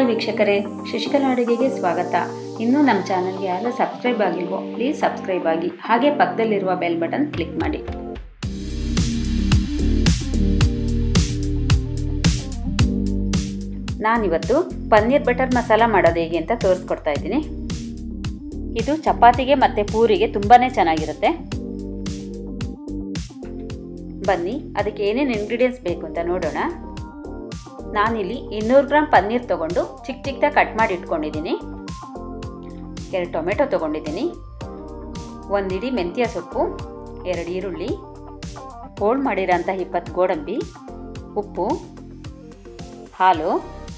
ವೀಕ್ಷಕರೇ ಶಶಿಕಲಾ ಅಡುಗೆಗೆ ಸ್ವಾಗತ ಇನ್ನೂ ನಮ್ಮ ಚಾನಲ್ಗೆ ಯಾರು ಸಬ್ಸ್ಕ್ರೈಬ್ ಆಗಿಲ್ವೋ ಪ್ಲೀಸ್ ಸಬ್ಸ್ಕ್ರೈಬ್ ಆಗಿ ಹಾಗೆ ಪಕ್ಕದಲ್ಲಿರುವ ಬೆಲ್ ಬಟನ್ ಕ್ಲಿಕ್ ಮಾಡಿ ನಾನಿವತ್ತು ಪನ್ನೀರ್ ಬಟರ್ ಮಸಾಲ ಮಾಡೋದು ಹೇಗೆ ಅಂತ ತೋರಿಸ್ಕೊಡ್ತಾ ಇದ್ದೀನಿ ಇದು ಚಪಾತಿಗೆ ಮತ್ತು ಪೂರಿಗೆ ತುಂಬಾ ಚೆನ್ನಾಗಿರುತ್ತೆ ಬನ್ನಿ ಅದಕ್ಕೆ ಏನೇನು ಇಂಗ್ರೀಡಿಯೆಂಟ್ಸ್ ಬೇಕು ಅಂತ ನೋಡೋಣ ನಾನಿಲ್ಲಿ ಇನ್ನೂರು ಗ್ರಾಮ್ ಪನ್ನೀರ್ ತೊಗೊಂಡು ಚಿಕ್ಕ ಚಿಕ್ಕದಾಗಿ ಕಟ್ ಮಾಡಿ ಇಟ್ಕೊಂಡಿದ್ದೀನಿ ಎರಡು ಟೊಮೆಟೊ ತೊಗೊಂಡಿದ್ದೀನಿ ಒಂದು ಇಡೀ ಮೆಂತ್ಯ ಸೊಪ್ಪು ಎರಡು ಈರುಳ್ಳಿ ಹೋಳು ಮಾಡಿರೋಂಥ ಇಪ್ಪತ್ತು ಗೋಡಂಬಿ ಉಪ್ಪು ಹಾಲು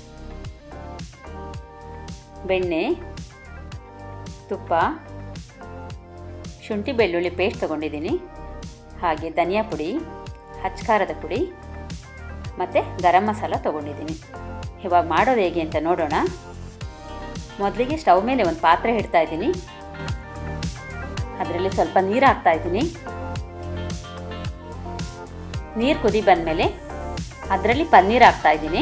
ಬೆಣ್ಣೆ ತುಪ್ಪ ಶುಂಠಿ ಬೆಳ್ಳುಳ್ಳಿ ಪೇಸ್ಟ್ ತೊಗೊಂಡಿದ್ದೀನಿ ಹಾಗೆ ಧನಿಯಾ ಪುಡಿ ಹಚ್ಕಾರದ ಪುಡಿ ಮತ್ತು ಗರಂ ಮಸಾಲ ತೊಗೊಂಡಿದ್ದೀನಿ ಇವಾಗ ಮಾಡೋದು ಹೇಗೆ ಅಂತ ನೋಡೋಣ ಮೊದಲಿಗೆ ಸ್ಟವ್ ಮೇಲೆ ಒಂದು ಪಾತ್ರೆ ಇಡ್ತಾ ಇದ್ದೀನಿ ಅದರಲ್ಲಿ ಸ್ವಲ್ಪ ನೀರು ಹಾಕ್ತಾ ಇದ್ದೀನಿ ನೀರು ಕುದಿ ಬಂದಮೇಲೆ ಅದರಲ್ಲಿ ಪನ್ನೀರ್ ಹಾಕ್ತಾ ಇದ್ದೀನಿ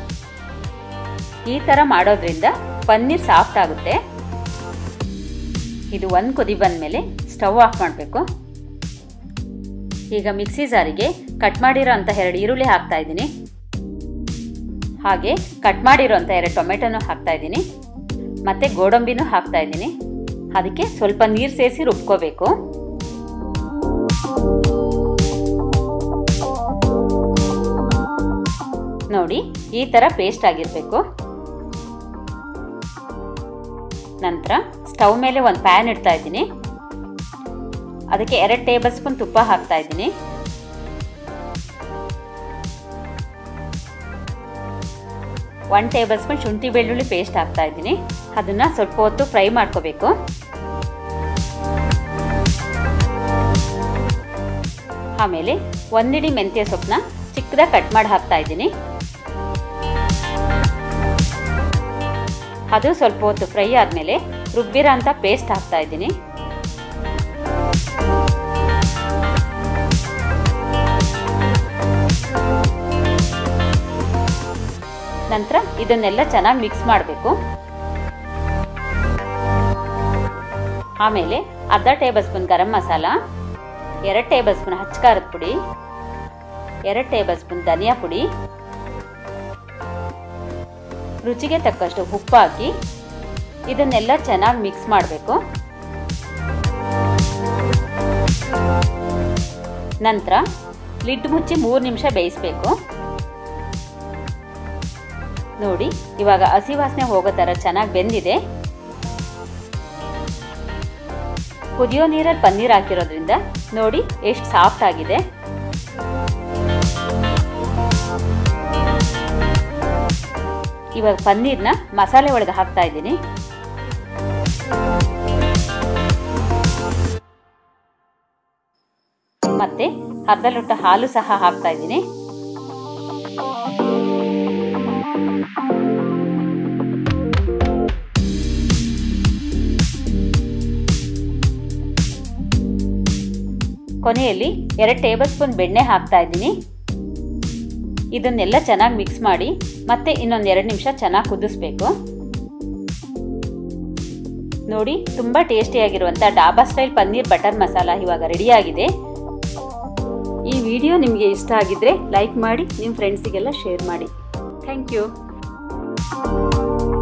ಈ ಥರ ಮಾಡೋದ್ರಿಂದ ಪನ್ನೀರ್ ಸಾಫ್ಟ್ ಆಗುತ್ತೆ ಇದು ಒಂದು ಕುದಿ ಬಂದಮೇಲೆ ಸ್ಟವ್ ಆಫ್ ಮಾಡಬೇಕು ಈಗ ಮಿಕ್ಸಿ ಜಾರಿಗೆ ಕಟ್ ಮಾಡಿರೋ ಅಂಥ ಎರಡು ಈರುಳ್ಳಿ ಹಾಕ್ತಾ ಇದ್ದೀನಿ ಹಾಗೆ ಕಟ್ ಮಾಡಿರೋ ಅಂಥ ಎರಡು ಟೊಮೆಟೊನೂ ಹಾಕ್ತಾ ಇದ್ದೀನಿ ಮತ್ತು ಗೋಡಂಬಿನೂ ಹಾಕ್ತಾ ಇದ್ದೀನಿ ಅದಕ್ಕೆ ಸ್ವಲ್ಪ ನೀರು ಸೇರಿಸಿ ರುಬ್ಕೋಬೇಕು ನೋಡಿ ಈ ಥರ ಪೇಸ್ಟ್ ಆಗಿರಬೇಕು ನಂತರ ಸ್ಟವ್ ಮೇಲೆ ಒಂದು ಪ್ಯಾನ್ ಇಡ್ತಾ ಇದ್ದೀನಿ ಅದಕ್ಕೆ ಎರಡು ಟೇಬಲ್ ಸ್ಪೂನ್ ತುಪ್ಪ ಹಾಕ್ತಾ ಇದ್ದೀನಿ ಒನ್ ಟೇಬಲ್ ಸ್ಪೂನ್ ಶುಂಠಿ ಬೆಳ್ಳುಳ್ಳಿ ಪೇಸ್ಟ್ ಹಾಕ್ತಾ ಇದ್ದೀನಿ ಅದನ್ನು ಸ್ವಲ್ಪ ಹೊತ್ತು ಫ್ರೈ ಮಾಡ್ಕೋಬೇಕು ಆಮೇಲೆ ಒಂದಿಡಿ ಮೆಂತ್ಯ ಸೊಪ್ಪನ್ನ ಚಿಕ್ಕದಾಗಿ ಕಟ್ ಮಾಡಿ ಹಾಕ್ತಾ ಇದ್ದೀನಿ ಅದು ಸ್ವಲ್ಪ ಹೊತ್ತು ಫ್ರೈ ಆದಮೇಲೆ ರುಬ್ಬಿರೋ ಅಂಥ ಪೇಸ್ಟ್ ಹಾಕ್ತಾ ಇದ್ದೀನಿ ನಂತರ ಇದನ್ನೆಲ್ಲ ಚೆನ್ನಾಗಿ ಮಿಕ್ಸ್ ಮಾಡಬೇಕು ಆಮೇಲೆ ಅರ್ಧ ಟೇಬಲ್ ಸ್ಪೂನ್ ಗರಂ ಮಸಾಲ ಎರಡು ಟೇಬಲ್ ಸ್ಪೂನ್ ಹಚ್ಕಾರದ ಪುಡಿ ಎರಡು ಟೇಬಲ್ ಸ್ಪೂನ್ ಧನಿಯಾ ಪುಡಿ ರುಚಿಗೆ ತಕ್ಕಷ್ಟು ಉಪ್ಪು ಹಾಕಿ ಇದನ್ನೆಲ್ಲ ಚೆನ್ನಾಗಿ ಮಿಕ್ಸ್ ಮಾಡಬೇಕು ನಂತರ ಲಿಡ್ ಮುಚ್ಚಿ ಮೂರು ನಿಮಿಷ ಬೇಯಿಸಬೇಕು ನೋಡಿ ಇವಾಗ ಹಸಿ ವಾಸನೆ ಹೋಗೋ ಥರ ಚೆನ್ನಾಗಿ ಬೆಂದಿದೆ ಕುದಿಯೋ ನೀರಲ್ಲಿ ಪನ್ನೀರ್ ಹಾಕಿರೋದ್ರಿಂದ ನೋಡಿ ಎಷ್ಟು ಸಾಫ್ಟ್ ಆಗಿದೆ ಇವಾಗ ಪನ್ನೀರ್ನ ಮಸಾಲೆ ಒಳಗೆ ಹಾಕ್ತಾ ಇದ್ದೀನಿ ಮತ್ತೆ ಅರ್ಧ ಲೋಟ ಹಾಲು ಸಹ ಹಾಕ್ತಾ ಇದ್ದೀನಿ ಕೊನೆಯಲ್ಲಿ ಎರಡು ಟೇಬಲ್ ಸ್ಪೂನ್ ಬೆಣ್ಣೆ ಹಾಕ್ತಾ ಇದ್ದೀನಿ ಇದನ್ನೆಲ್ಲ ಚೆನ್ನಾಗಿ ಮಿಕ್ಸ್ ಮಾಡಿ ಮತ್ತೆ ಇನ್ನೊಂದು ಎರಡು ನಿಮಿಷ ಚೆನ್ನಾಗಿ ಕುದಿಸ್ಬೇಕು ನೋಡಿ ತುಂಬ ಟೇಸ್ಟಿಯಾಗಿರುವಂಥ ಡಾಬಾ ಸ್ಟೈಲ್ ಪನ್ನೀರ್ ಬಟರ್ ಮಸಾಲ ಇವಾಗ ರೆಡಿಯಾಗಿದೆ ಈ ವಿಡಿಯೋ ನಿಮಗೆ ಇಷ್ಟ ಆಗಿದ್ರೆ ಲೈಕ್ ಮಾಡಿ ನಿಮ್ಮ ಫ್ರೆಂಡ್ಸಿಗೆಲ್ಲ ಶೇರ್ ಮಾಡಿ ಥ್ಯಾಂಕ್ ಯು